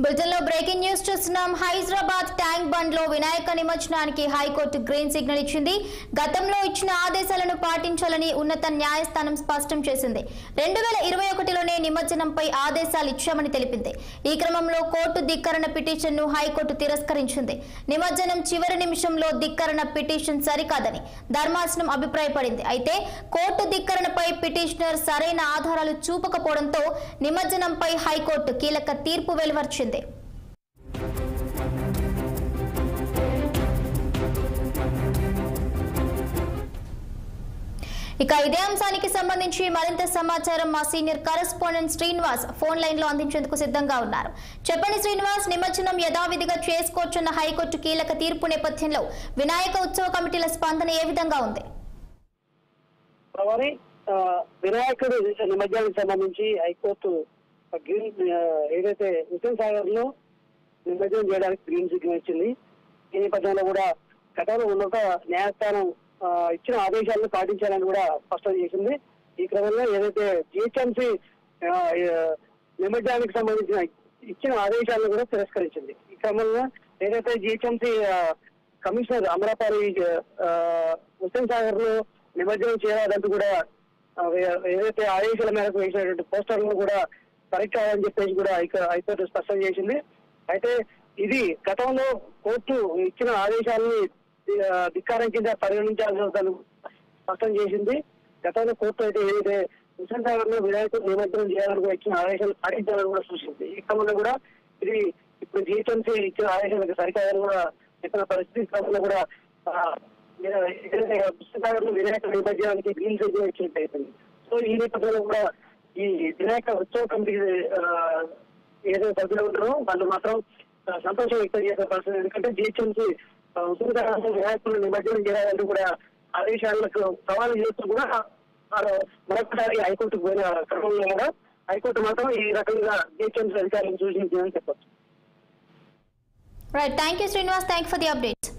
bulletin లో breaking news చూస్తున్నాం Hyderabad tank bund లో వినాయక నిమజ్జనానికి హైకోర్టు గ్రీన్ సిగ్నల్ ఇచ్చింది గతంలో ఇచ్చిన ఆదేశాలను పాటించాలని ఉన్నత న్యాయస్థానం స్పష్టం చేసింది రెండు వేల ఇరవై ఒకటిలోనే నిమజ్జనంపై ఆదేశాలు ఇచ్చామని తెలిపింది ఈ క్రమంలో కోర్టు ధిక్కరణ పిటిషన్ ను హైకోర్టు తిరస్కరించింది నిమజ్జనం చివరి నిమిషంలో ధిక్కరణ పిటిషన్ సరికాదని ధర్మాసనం అభిప్రాయపడింది అయితే కోర్టు ధిక్కరణపై పిటిషనర్ సరైన ఆధారాలు చూపకపోవడంతో నిమజ్జనంపై హైకోర్టు కీలక తీర్పు వెలువరించింది ఇక ఇదే అంశానికి సంబంధించి మరింత సమాచారం మా senior correspondent Srinivas phone line లో అందించేందుకు సిద్ధంగా ఉన్నారు చెప్పండి శ్రీనివాస్ నిమజ్జనం యథావిధిగా చేసుకోవచ్చున్న హైకోర్టు కీలక తీర్పు నేపథ్యంలో వినాయక ఉత్సవ కమిటీల స్పందన ఏ విధంగా ఉంది మరి ఆ, వినాయకుడు నిమజ్జనానికి సంబంధించి హైకోర్టు గ్రీన్ ఆ, ఏదైతే హుసేన్ సాగర్ లో నిమజ్జనం చేయడానికి గ్రీన్ సిగ్నల్ ఇచ్చింది ఈ నేపథ్యంలో కూడా గతంలో ఉన్నత న్యాయస్థానం ఆ, ఇచ్చిన ఆదేశాలను పాటించాలని కూడా స్పష్టం చేసింది ఈ క్రమంలో ఏదైతే జిహెచ్ఎంసీ నిమజ్జనానికి సంబంధించిన ఇచ్చిన ఆదేశాలను కూడా తిరస్కరించింది ఈ క్రమంలో ఏదైతే జిహెచ్ఎంసీ కమిషనర్ అమరాపాలి ఆ, హుస్సేన్ సాగర్ లో నిమజ్జనం చేయాలంటూ కూడా ఆ, ఏ- ఏదైతే ఆదేశాల మేరకు వేసినటువంటి పోస్టర్లను కూడా పరీక్షాలని చెప్పేసి కూడా హైకో- హైకోర్టు స్పష్టం చేసింది అయితే ఇది గతంలో కోర్టు ఇచ్చిన ఆదేశాలని ఆ, ధిక్కారం కింద పరిగణించాల్సి ఉందని స్పష్టం చేసింది గతంలో కోర్టు అయితే ఏదైతే హుస్సేన్ సాగర్ లో వినాయకుడు నిమజ్జనం చేయాలని కూడా ఇచ్చిన ఆదేశాలు పాటించాలని కూడా సూచింది ఈ క్రమంలో కూడా ఇది ఇప్పుడు జిహెచ్ఎంసీ ఇచ్చిన ఆదేశాలకు సరికాదని కూడా చెప్పిన పరిస్థితి ఈ క్రమంలో కూడా ఆ, ఏదైతే హుస్సేన్ సాగర్ లో వినాయక నిమజ్జనానికి గ్రీన్ సిగ్నల్ ఇచ్చినట్టు అయిపోయింది సో ఈ నేపథ్యంలో కూడా ఈ వినాయక ఉత్సవ కమిటీ ఆ, ఏదైతే సభ్యులు ఉంటారో వాళ్ళు మాత్రం ఆ, సంతోషం వ్యక్తం చేసే పరిస్థితి ఎందుకంటే జిహెచ్ఎంసీ ఉత్తరాఖండ్ వినాయకులు నిమజ్జనం చేయాలంటూ కూడా ఆదేశాలకు సవాలు చేస్తూ కూడా ఆ, మరొకసారి హైకోర్టుకు పోయిన క్రమంలో కూడా హైకోర్టు మాత్రం ఈ రకంగా జిహెచ్ఎంసీ అధికారులను సూచించిందని చెప్పొచ్చు right thank you Srinivas thank for the updates